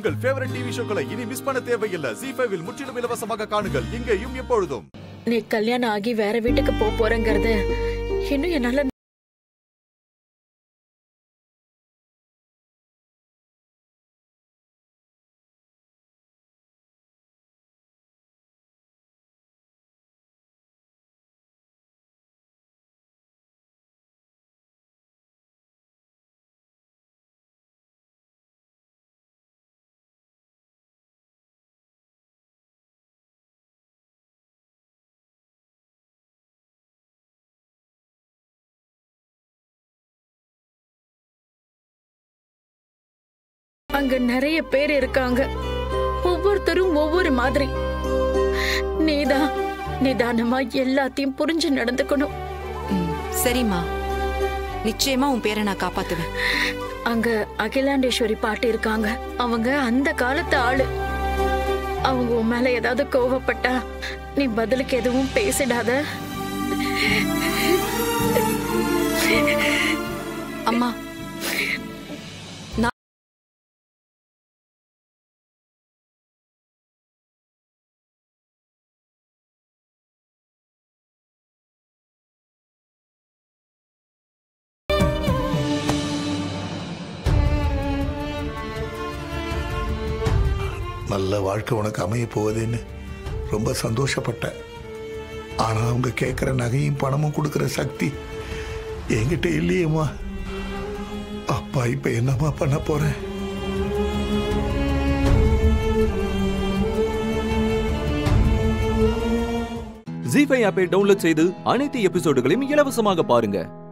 உங்கள் favourite TV ஷோக்களை இனி miss பண்ண தேவையில்லை ஜி ஃபைவில் முற்றிலும் இலவசமாக காணுங்கள் இங்கேயும் எப்பொழுதும் நீ கல்யாணம் ஆகி வேற வீட்டுக்கு போக போறேங்கிறது இன்னும் என்னால அங்க நிறைய பேர் இருக்காங்க ஒவ்வொருத்தரும் ஒவ்வொரு மாதிரி நீதான் நிதானமா எல்லாத்தையும் புரிஞ்சு நடந்துக்கணும் ம், சரிம்மா நிச்சயமா உன் பேரை நான் காப்பாத்துவேன் அங்க அகிலாண்டேஸ்வரி பாட்டி இருக்காங்க அவங்க அந்த காலத்து ஆளு அவங்க உன் மேல ஏதாவது கோவப்பட்டா நீ பதிலுக்கு எதுவும் பேசிடாத அம்மா நான் நல்ல வாழ்க்கை உனக்கு அமைய போகுதுன்னு ரொம்ப சந்தோஷப்பட்டேன் ஆனா அவங்க கேட்குற நகையும் பணமும் கொடுக்குற சக்தி என்கிட்ட இல்லையேம்மா அப்பா இப்ப என்னம்மா பண்ண போறேன் ஜி ஃபைவ் ஆப்பை டவுன்லோட் செய்து அனைத்து எபிசோடுகளையும் இலவசமாக பாருங்க